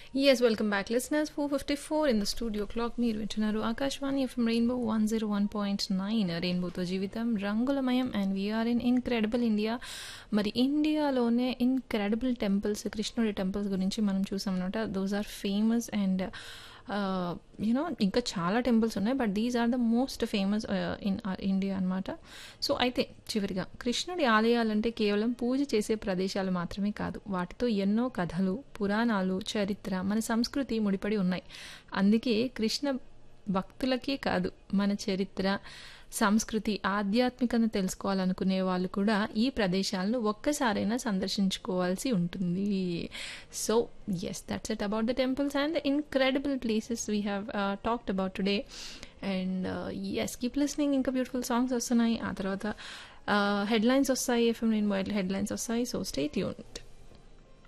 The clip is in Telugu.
Yes, welcome back, listeners. 454 in the studio clock. మీరు వింటున్నారు Akashvani FM rainbow one zero one point nine రెయిన్బోతో జీవితం రంగులమయం and we're in incredible India మరి ఇండియాలోనే ఇన్క్రెడిబుల్ టెంపుల్స్ కృష్ణుడి టెంపుల్స్ గురించి మనం చూసాం అనమాట those are famous and you know ఇంకా చాలా టెంపుల్స్ ఉన్నాయి but these are the most famous in India అనమాట సో అయితే చివరిగా కృష్ణుడి ఆలయాలంటే కేవలం పూజ చేసే ప్రదేశాలు మాత్రమే కాదు వాటితో ఎన్నో కథలు పురాణాలు చరిత్ర మన సంస్కృతి ముడిపడి ఉన్నాయి అందుకే కృష్ణ భక్తులకే కాదు మన చరిత్ర సంస్కృతి ఆధ్యాత్మికత తెలుసుకోవాలనుకునే వాళ్ళు కూడా ఈ ప్రదేశాలను ఒక్కసారైనా సందర్శించుకోవాల్సి ఉంటుంది so yes that's it about the temples and the incredible places we have talked about today and yes keep listening ఇంకా బ్యూటిఫుల్ సాంగ్స్ వస్తున్నాయి ఆ తర్వాత హెడ్లైన్స్ వస్తాయి ఎఫ్ఎం నేను హెడ్లైన్స్ వస్తాయి సో స్టే ట్యూన్డ్